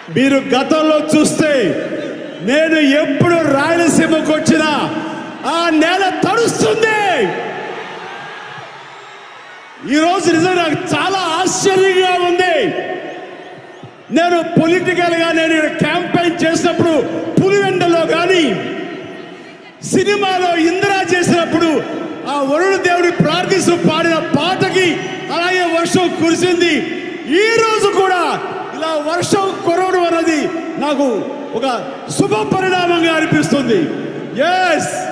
మీరు గతంలో చూస్తే నేను ఎప్పుడు రాయలసీమకు వచ్చినా ఆ నేల తడుస్తుంది ఈరోజు నిజంగా నాకు చాలా ఆశ్చర్యంగా ఉంది నేను పొలిటికల్ గా నేను ఇక్కడ క్యాంపెయిన్ చేసినప్పుడు పులివెండలో కానీ సినిమాలో ఇందిరా చేసినప్పుడు ఆ వరుణ దేవుడి ప్రార్థిస్తూ పాడిన పాటకి అలాగే వర్షం కురిసింది ఈ రోజు కూడా ఇలా వర్షం కురవడం అన్నది నాకు ఒక శుభ పరిణామంగా అనిపిస్తుంది ఎస్